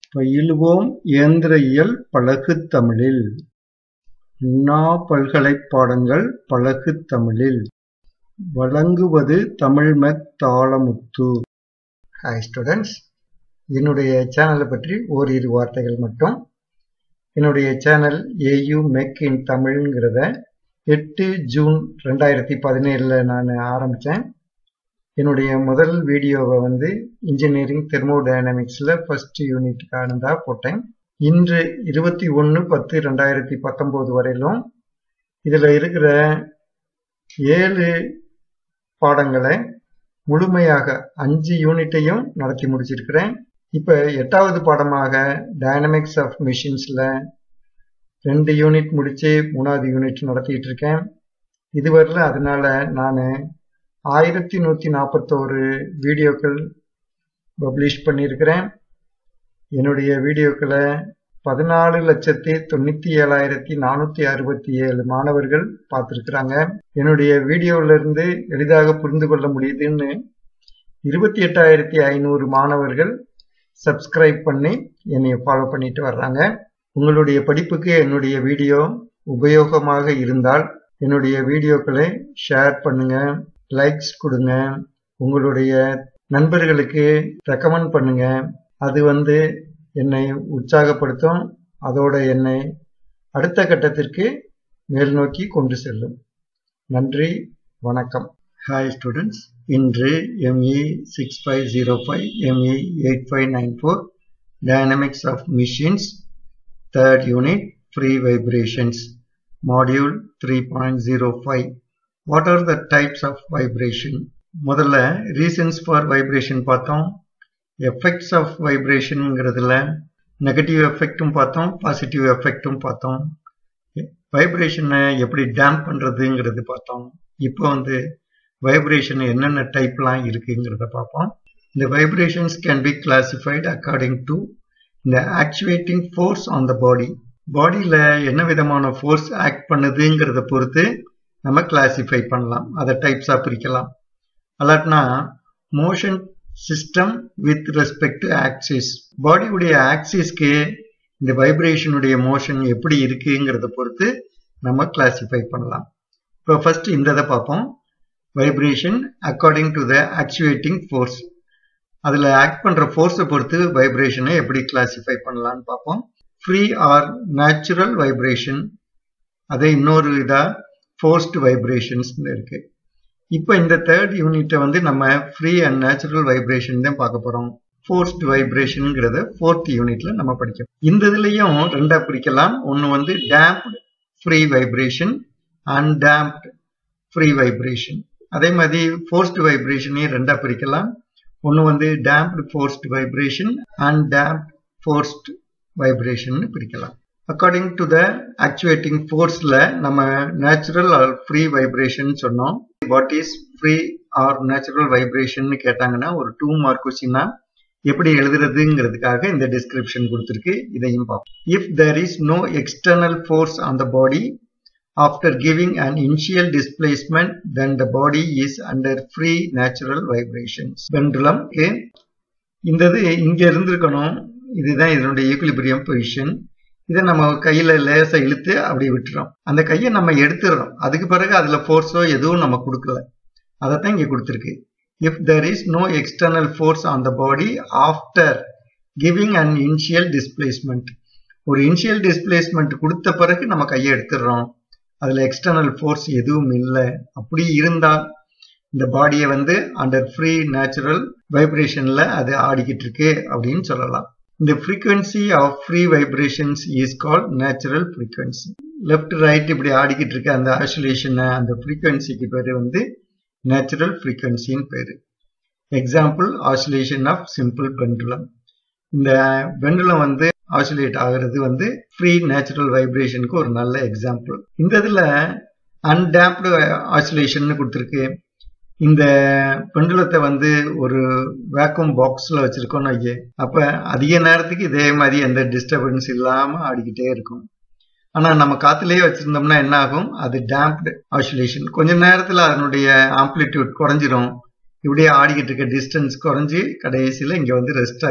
பயிலுவோம் இயந்திரயியல் பழகுத் தமிழில்! அண்ணா பல்கலைப் பாடங்கள் பழகுத் தமிழில்! வழங்குவது தமிழ்மெக் தாளமுத்து. ஹாய் ஸ்டூடெண்ட்ஸ் என்னுடைய சேனலை பற்றி ஓரிரு வார்த்தைகள் மட்டும் என்னுடைய சேனல் ஏயு மெக் இன் தமிழ்ங்கிறத எட்டு ஜூன் ரெண்டாயிரத்தி பதினேழில் நான் ஆரம்பித்தேன் என்னுடைய முதல் வீடியோவை வந்து இன்ஜினியரிங் தெர்மோடைனமிக்ஸில் ஃபர்ஸ்ட் யூனிட்டுக்கான தான் போட்டேன் இன்று இருபத்தி ஒன்று பத்து ரெண்டாயிரத்தி பத்தொம்போது வரையிலும் இதில் இருக்கிற ஏழு பாடங்களை முழுமையாக அஞ்சு யூனிட்டையும் நடத்தி முடிச்சிருக்கிறேன் இப்போ எட்டாவது பாடமாக டைனமிக்ஸ் ஆஃப் மிஷின்ஸில் ரெண்டு யூனிட் முடித்து மூணாவது யூனிட் நடத்திட்டு இருக்கேன் இதுவரையில் அதனால நான் ஆயிரத்தி நூற்றி நாற்பத்தோரு வீடியோக்கள் பப்ளிஷ் பண்ணியிருக்கிறேன் என்னுடைய வீடியோக்களை பதினாலு லட்சத்தி தொண்ணூற்றி ஏழாயிரத்தி நானூற்றி அறுபத்தி ஏழு மாணவர்கள் பார்த்துருக்குறாங்க என்னுடைய வீடியோவிலிருந்து எளிதாக புரிந்து கொள்ள முடியுதுன்னு இருபத்தி எட்டாயிரத்தி ஐநூறு மாணவர்கள் சப்ஸ்கிரைப் பண்ணி என்னை ஃபாலோ பண்ணிட்டு வர்றாங்க உங்களுடைய படிப்புக்கு என்னுடைய வீடியோ உபயோகமாக இருந்தால் என்னுடைய வீடியோக்களை ஷேர் பண்ணுங்க லைக்ஸ் கொடுங்க உங்களுடைய நண்பர்களுக்கு ரெக்கமெண்ட் பண்ணுங்க அது வந்து என்னை உற்சாகப்படுத்தும் அதோட என்னை அடுத்த கட்டத்திற்கு மேல் நோக்கி கொண்டு செல்லும் நன்றி வணக்கம் ஹாய் ஸ்டூடெண்ட்ஸ் இன்று ME six five zero five ME eight five nine four dynamics of machines third unit free vibrations module three point zero five what are the types of vibration முதல்ல ரீசன்ஸ் ஃபார் வைப்ரேஷன் பார்த்தோம் effects of வைப்ரேஷனுங்கிறதுல negative எஃபெக்டும் பார்த்தோம் positive எஃபெக்டும் பார்த்தோம் வைப்ரேஷனை எப்படி damp பண்ணுறதுங்கிறது பார்த்தோம் இப்போ வந்து வைப்ரேஷன் என்னென்ன டைப்லாம் இருக்குங்கிறத பார்ப்போம் இந்த vibrations can be classified according to இந்த actuating force on the body பாடியில் என்ன விதமான ஃபோர்ஸ் ஆக்ட் பண்ணுதுங்கிறத பொறுத்து நம்ம கிளாசிஃபை பண்ணலாம் அதை டைப்ஸாக பிரிக்கலாம் அல்லாட்னா motion system with respect to axis பாடியுடைய ஆக்சிஸ்க்கு இந்த வைப்ரேஷனுடைய மோஷன் எப்படி இருக்குங்கிறத பொறுத்து நம்ம கிளாசிஃபை பண்ணலாம் இப்போ ஃபர்ஸ்ட் இந்த இதை பார்ப்போம் vibration according to the actuating force அதில் ஆக்ட் பண்ணுற ஃபோர்ஸை பொறுத்து வைப்ரேஷனை எப்படி கிளாசிஃபை பண்ணலான்னு பார்ப்போம் ஃப்ரீ ஆர் நேச்சுரல் வைப்ரேஷன் அதே இன்னொரு இதாக ஃபோர்ஸ்டு வைப்ரேஷன்ஸ் இருக்கு இப்போ இந்த தேர்ட் யூனிட்டை வந்து நம்ம ஃப்ரீ அண்ட் நேச்சுரல் வைப்ரேஷன் தான் பார்க்க போகிறோம் ஃபோர்ஸ்ட் வைப்ரேஷனுங்கிறத ஃபோர்த் யூனிட்ல நம்ம படிக்கிறோம் இந்த இதுலையும் ரெண்டா பிரிக்கலாம் ஒன்று வந்து damped free vibration undamped free vibration அதே மாதிரி ஃபோர்ஸ்ட் வைப்ரேஷனையும் ரெண்டா பிரிக்கலாம் ஒன்று வந்து damped forced vibration undamped forced vibration பிரிக்கலாம் அக்கார்டிங் டு த ஆக்சுவேட்டிங் ஃபோர்ஸில் நம்ம நேச்சுரல் ஆர் ஃப்ரீ வைப்ரேஷன் சொன்னோம் what is free or natural vibration கேட்டாங்கன்னா ஒரு டூ மார்க் கொஸ்டினா எப்படி எழுதுறதுங்கிறதுக்காக இந்த டிஸ்கிரிப்ஷன் கொடுத்துருக்கு இதையும் பார்ப்போம் if there is no external force on the body after giving an initial displacement then the body is under free natural vibrations pendulum இந்த இது இங்க இருந்திருக்கணும் இதுதான் இதனுடைய ஈக்குலிபிரியம் பொசிஷன் இதை நம்ம கையில லேசா இழுத்து அப்படி விட்டுறோம் அந்த கையை நம்ம எடுத்துடுறோம் அதுக்கு பிறகு அதுல ஃபோர்ஸோ எதுவும் நம்ம கொடுக்கல அதைத்தான் இங்க கொடுத்துருக்கு if there is no external force on the body after giving an initial displacement ஒரு இனிஷியல் டிஸ்பிளேஸ்மெண்ட் கொடுத்த பிறகு நம்ம கையை எடுத்துடுறோம் அதுல எக்ஸ்டர்னல் ஃபோர்ஸ் எதுவும் இல்லை அப்படி இருந்தால் இந்த பாடியை வந்து அண்டர் ஃப்ரீ நேச்சுரல் வைப்ரேஷன்ல அது ஆடிக்கிட்டு இருக்கு அப்படின்னு சொல்லலாம் இந்த frequency of free vibrations is called natural frequency left right இப்படி ஆடிக்கிட்டு இருக்க அந்த ஆசுலேஷனை அந்த ஃப்ரீக்வன்சிக்கு பேர் வந்து நேச்சுரல் ஃப்ரீக்வன்சின்னு பேர் example oscillation of simple pendulum இந்த பெண்டுலம் வந்து ஆசுலேட் ஆகிறது வந்து ஃப்ரீ நேச்சுரல் வைப்ரேஷனுக்கு ஒரு நல்ல எக்ஸாம்பிள் இந்த இதில் அன்டேம்ப்டு ஆசுலேஷன் கொடுத்துருக்கு இந்த பெண்டுலத்தை வந்து ஒரு வேக்கம் பாக்ஸில் வச்சுருக்கோன்னு ஐயே அப்போ அதிக நேரத்துக்கு இதே மாதிரி எந்த டிஸ்டர்பன்ஸ் இல்லாமல் ஆடிக்கிட்டே இருக்கும் ஆனால் நம்ம காற்றுலேயே வச்சுருந்தோம்னா என்ன ஆகும் அது டேம்ப்டு ஆசுலேஷன் கொஞ்ச நேரத்தில் அதனுடைய ஆம்ப்ளிடியூட் குறைஞ்சிரும் இப்படியே ஆடிக்கிட்டு இருக்க டிஸ்டன்ஸ் குறைஞ்சி கடைசியில் இங்கே வந்து ரெஸ்ட் ஆயிரும்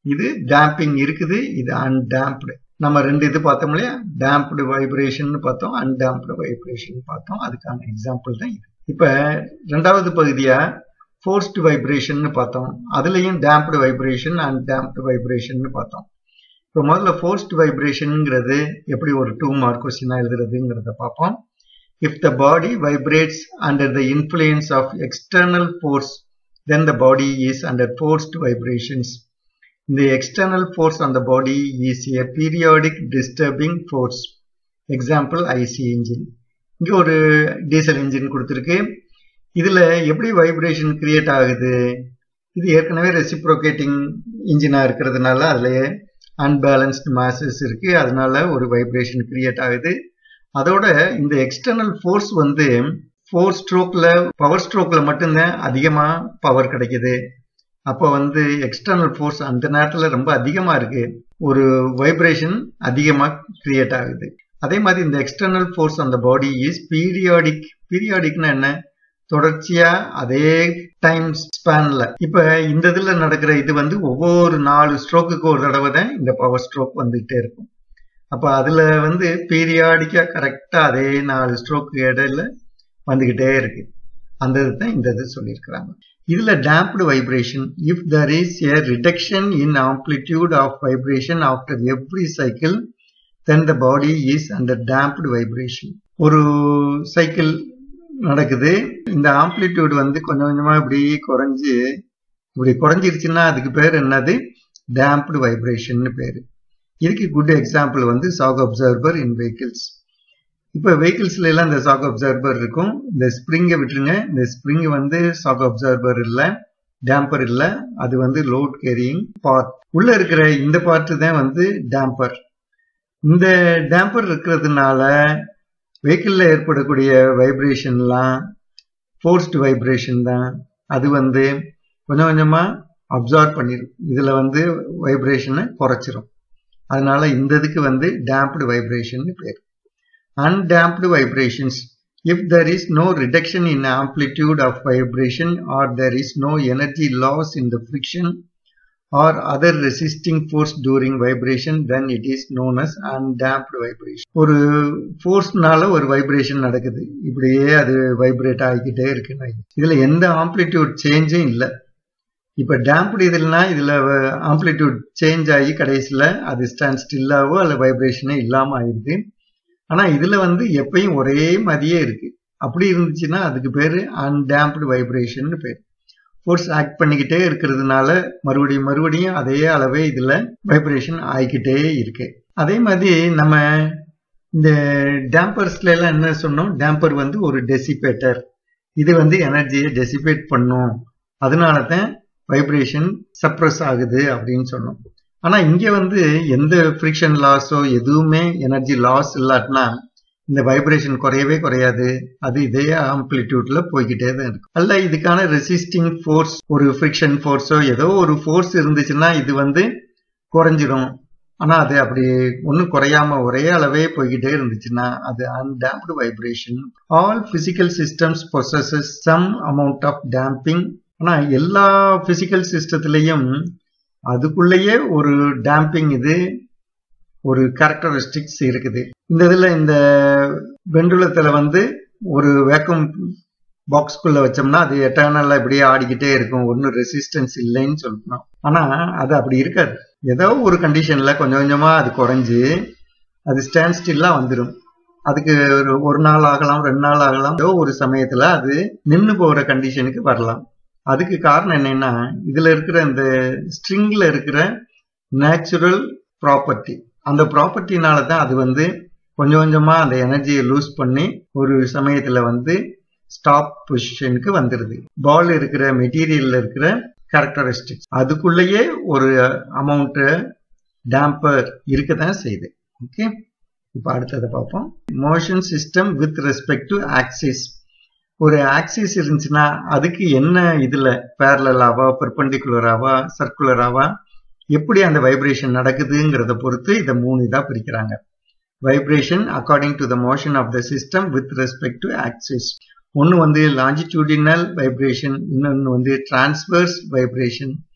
இது டேம்பிங் இருக்குது இது அன்டேம்ப்டு நம்ம ரெண்டு இது பார்த்தோம் இல்லையா டேம்ப்டு வைப்ரேஷன் பார்த்தோம் அன்டேம்ப்டு வைப்ரேஷன் பார்த்தோம் அதுக்கான எக்ஸாம்பிள் தான் இது இப்ப ரெண்டாவது பகுதியா ஃபோர்ஸ்ட் வைப்ரேஷன் பார்த்தோம் அதுலயும் damped vibration and damped vibration பார்த்தோம் இப்போ முதல்ல ஃபோர்ஸ்ட் வைப்ரேஷன்ங்கிறது எப்படி ஒரு டூ மார்க் கொஸ்டினா எழுதுறதுங்கிறத பார்ப்போம் if the body vibrates under the influence of external force then the body is under forced vibrations The external force on the body is a periodic disturbing force. Example IC engine. இங்க ஒரு diesel engine கொடுத்துருக்கு இதுல எப்படி vibration create ஆகுது இது ஏற்கனவே reciprocating இன்ஜினா இருக்கிறதுனால அதுல அன்பேலன்ஸ்டு மாசஸ் இருக்கு அதனால ஒரு வைப்ரேஷன் கிரியேட் ஆகுது அதோட இந்த எக்ஸ்டர்னல் ஃபோர்ஸ் வந்து ஃபோர் ஸ்ட்ரோக்ல பவர் ஸ்ட்ரோக்ல மட்டும்தான் அதிகமா பவர் கிடைக்குது அப்போ வந்து எக்ஸ்டர்னல் ஃபோர்ஸ் அந்த நேரத்தில் ரொம்ப அதிகமாக இருக்கு ஒரு வைப்ரேஷன் அதிகமாக கிரியேட் ஆகுது அதே மாதிரி இந்த எக்ஸ்டர்னல் ஃபோர்ஸ் அந்த பாடி இஸ் பீரியாடிக் பீரியாடிக்னா என்ன தொடர்ச்சியா அதே டைம் ஸ்பேன்ல இப்ப இந்த இதுல நடக்கிற இது வந்து ஒவ்வொரு நாலு ஸ்ட்ரோக்குக்கு ஒரு தடவை தான் இந்த பவர் ஸ்ட்ரோக் வந்துகிட்டே இருக்கும் அப்ப அதுல வந்து பீரியாடிக்கா கரெக்டா அதே நாலு ஸ்ட்ரோக்கு இடையில வந்துகிட்டே இருக்கு அந்த இதுதான் இந்த இது சொல்லியிருக்கிறாங்க இதுல damped vibration if there is a reduction in amplitude of vibration after every cycle then the body is under damped vibration ஒரு சைக்கிள் நடக்குது இந்த ஆம்ப்ளிடியூட் வந்து கொஞ்சம் கொஞ்சமா இப்படி குறைஞ்சு இப்படி குறைஞ்சிருச்சுன்னா அதுக்கு பேர் என்னது டேம்ப்டு வைப்ரேஷன் பேரு இதுக்கு குட் எக்ஸாம்பிள் வந்து சாக் அப்சர்வர் இன் வெஹிக்கிள்ஸ் இப்போ வெஹிக்கிள்ஸ்ல எல்லாம் இந்த சாக் அப்சர்வர் இருக்கும் இந்த ஸ்ப்ரிங்கை விட்டுருங்க இந்த ஸ்ப்ரிங் வந்து சாக் அப்சர்வர் இல்லை டேம்பர் இல்லை அது வந்து லோட் கேரியிங் பார்ட் உள்ள இருக்கிற இந்த பார்ட் தான் வந்து டேம்பர் இந்த டேம்பர் இருக்கிறதுனால வெஹிக்கிளில் ஏற்படக்கூடிய வைப்ரேஷன்லாம் ஃபோர்ஸ்டு வைப்ரேஷன் தான் அது வந்து கொஞ்சம் கொஞ்சமாக அப்சார்ப் பண்ணிடும் இதில் வந்து வைப்ரேஷனை குறைச்சிரும் அதனால இந்த இதுக்கு வந்து டேம்ப்டு வைப்ரேஷன் பேர் undamped vibrations. If there is no reduction in amplitude of vibration or there is no energy loss in the friction or other resisting force during vibration then it is known as undamped vibration. ஒரு ஃபோர்ஸ்னால ஒரு vibration நடக்குது இப்படியே அது vibrate ஆகிக்கிட்டே இருக்கு இதுல எந்த amplitude சேஞ்சும் இல்லை இப்ப டேம்ப்டு இதுலனா இதுல ஆம்ப்ளிடியூட் சேஞ்ச் ஆகி கடைசியில அது ஸ்டாண்ட் ஸ்டில்லாவோ அல்ல வைப்ரேஷனே இல்லாம ஆயிடுது ஆனா இதுல வந்து எப்பயும் ஒரே மாதிரியே இருக்கு அப்படி இருந்துச்சுன்னா அதுக்கு பேரு அன்டேம்ப்டு வைப்ரேஷன் பேர் ஃபோர்ஸ் ஆக்ட் பண்ணிக்கிட்டே இருக்கிறதுனால மறுபடியும் மறுபடியும் அதே அளவே இதுல வைப்ரேஷன் ஆகிக்கிட்டே இருக்கு அதே மாதிரி நம்ம இந்த டேம்பர்ஸ்ல எல்லாம் என்ன சொன்னோம் டேம்பர் வந்து ஒரு டெசிபேட்டர் இது வந்து எனர்ஜியை டெசிபேட் பண்ணும் அதனால தான் வைப்ரேஷன் சப்ரஸ் ஆகுது அப்படின்னு சொன்னோம் ஆனா இங்க வந்து எந்த ஃப்ரிக்ஷன் லாஸோ எதுவுமே எனர்ஜி லாஸ் இல்லாட்டினா இந்த வைப்ரேஷன் குறையவே குறையாது அது இதே ஆம்பிளிடியூட்ல போய்கிட்டே தான் இருக்கும் அல்ல இதுக்கான ரெசிஸ்டிங் ஃபோர்ஸ் ஒரு ஃப்ரிக்ஷன் ஃபோர்ஸோ ஏதோ ஒரு ஃபோர்ஸ் இருந்துச்சுன்னா இது வந்து குறைஞ்சிரும் ஆனா அது அப்படி ஒன்றும் குறையாம ஒரே அளவே போய்கிட்டே இருந்துச்சுன்னா அது undamped vibration all physical systems possess some amount of damping ஆனா எல்லா பிசிக்கல் சிஸ்டத்திலையும் அதுக்குள்ளேயே ஒரு டேம்பிங் இது ஒரு கேரக்டரிஸ்டிக்ஸ் இருக்குது இந்த இதுல இந்த வெண்டுலத்துல வந்து ஒரு வேக்கம் பாக்ஸ்குள்ள வச்சோம்னா அது எட்டர்னலா இப்படியே ஆடிக்கிட்டே இருக்கும் ஒன்றும் ரெசிஸ்டன்ஸ் இல்லைன்னு சொல்லணும் ஆனா அது அப்படி இருக்காது ஏதோ ஒரு கண்டிஷன்ல கொஞ்சம் கொஞ்சமா அது குறைஞ்சு அது ஸ்டாண்ட் ஸ்டில்லா வந்துடும் அதுக்கு ஒரு ஒரு நாள் ஆகலாம் ரெண்டு நாள் ஆகலாம் ஏதோ ஒரு சமயத்துல அது நின்று போகிற கண்டிஷனுக்கு வரலாம் அதுக்கு காரணம் என்னன்னா இதுல இருக்கிற இந்த ஸ்ட்ரிங்ல இருக்கிற நேச்சுரல் ப்ராப்பர்ட்டி அந்த ப்ராப்பர்ட்டினால தான் அது வந்து கொஞ்சம் கொஞ்சமா அந்த எனர்ஜியை லூஸ் பண்ணி ஒரு சமயத்துல வந்து ஸ்டாப் பொசிஷனுக்கு வந்துடுது பால் இருக்கிற மெட்டீரியல்ல இருக்கிற கேரக்டரிஸ்டிக்ஸ் அதுக்குள்ளேயே ஒரு அமௌண்ட் டேம்பர் இருக்க தான் செய்யுது ஓகே இப்போ அடுத்ததை பார்ப்போம் motion system with respect to axis ஒரு ஆக்சிஸ் இருந்துச்சுன்னா அதுக்கு என்ன இதுல பேரலாவா பெர்பண்டிகுலராவா சர்க்குலராவா எப்படி அந்த வைப்ரேஷன் நடக்குதுங்கிறத பொறுத்து இதை மூணு இதா பிரிக்கிறாங்க vibration according to the motion of the system with respect to axis ஒன்று வந்து லாஞ்சிடியூடினல் வைப்ரேஷன் இன்னொன்று வந்து டிரான்ஸ்வர்ஸ் வைப்ரேஷன்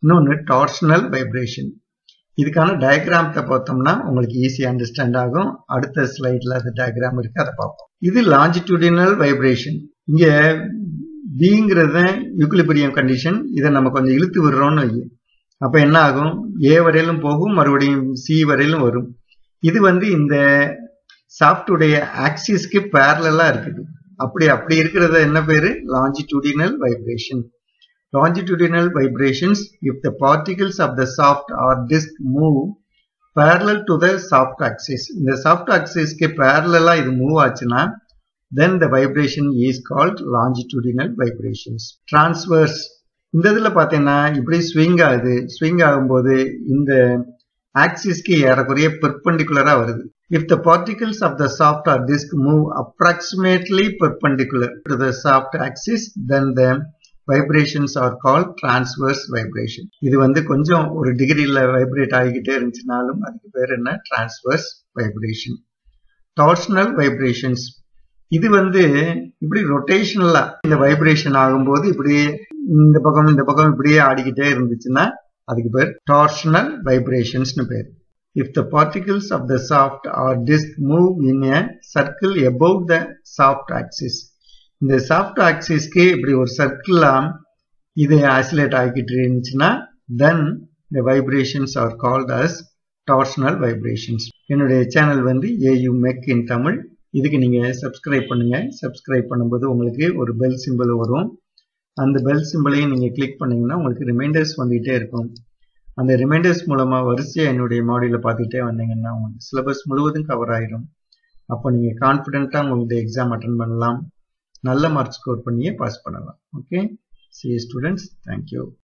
இன்னொன்று டார்ஷனல் வைப்ரேஷன் இதுக்கான டயக்ராமத்தை பார்த்தோம்னா உங்களுக்கு ஈஸியாக அண்டர்ஸ்டாண்ட் ஆகும் அடுத்த ஸ்லைடில் அது டயக்ராம் இருக்கு அதை பார்ப்போம் இது லாஞ்சிடியூடினல் வைப்ரேஷன் இங்கே பிங்கிறது யூக்லிபிரியம் கண்டிஷன் இதை நம்ம கொஞ்சம் இழுத்து விடுறோம்னு வை அப்போ என்ன ஆகும் ஏ வரையிலும் போகும் மறுபடியும் சி வரையிலும் வரும் இது வந்து இந்த சாஃப்டுடைய ஆக்சிஸ்க்கு பேரலா இருக்குது அப்படி அப்படி இருக்கிறது என்ன பேரு longitudinal vibration longitudinal vibrations if the particles of the soft or disk move parallel to the soft axis இந்த soft axis க்கு parallel இது மூவ் ஆச்சுன்னா then the vibration is called longitudinal vibrations transverse இந்த இதுல பாத்தீங்கன்னா இப்படி ஸ்விங் ஆகுது swing ஆகும்போது இந்த ஆக்சிஸ்க்கு ஏறக்குறைய பெர்பெண்டிகுலரா வருது if the particles of the soft or disk move approximately perpendicular to the soft axis then the vibrations are call transverse vibration இது வந்து கொஞ்சம் ஒரு டிகிரியில் வைப்ரேட் ஆகிக்கிட்டே இருந்துச்சுனாலும் அதுக்கு பேர் என்ன டிரான்ஸ்வர்ஸ் வைப்ரேஷன் டார்ஷனல் வைப்ரேஷன்ஸ் இது வந்து இப்படி ரொட்டேஷனலா இந்த வைப்ரேஷன் ஆகும்போது இப்படியே இந்த பக்கம் இந்த பக்கம் இப்படியே ஆடிக்கிட்டே இருந்துச்சுன்னா அதுக்கு பேர் டார்ஷனல் வைப்ரேஷன்ஸ்னு பேர் if the particles of the soft or disk move in a circle above the soft axis இந்த சாஃப்ட் ஆக்சிஸ்க்கு இப்படி ஒரு சர்க்கிளா இது ஆசிலேட் ஆகிக்கிட்டு இருந்துச்சுன்னா தென் இந்த vibrations are called as torsional vibrations என்னுடைய சேனல் வந்து ஏயு மெக் இன் தமிழ் இதுக்கு நீங்க சப்ஸ்கிரைப் பண்ணுங்க சப்ஸ்கிரைப் பண்ணும்போது உங்களுக்கு ஒரு பெல் சிம்பிள் வரும் அந்த பெல் சிம்பிளையும் நீங்க கிளிக் பண்ணீங்கன்னா உங்களுக்கு ரிமைண்டர்ஸ் வந்துகிட்டே இருக்கும் அந்த ரிமைண்டர்ஸ் மூலமா வரிசையா என்னுடைய மாடியில பார்த்துட்டே வந்தீங்கன்னா உங்களுக்கு சிலபஸ் முழுவதும் கவர் ஆயிடும் அப்போ நீங்க கான்ஃபிடென்ட்டா உங்களுடைய எக்ஸாம் அட்டன் பண்ணலாம் நல்ல மார்க் ஸ்கோர் பண்ணியே பாஸ் பண்ணலாம் ஓகே சி ஸ்டூடெண்ட்ஸ் தேங்க்யூ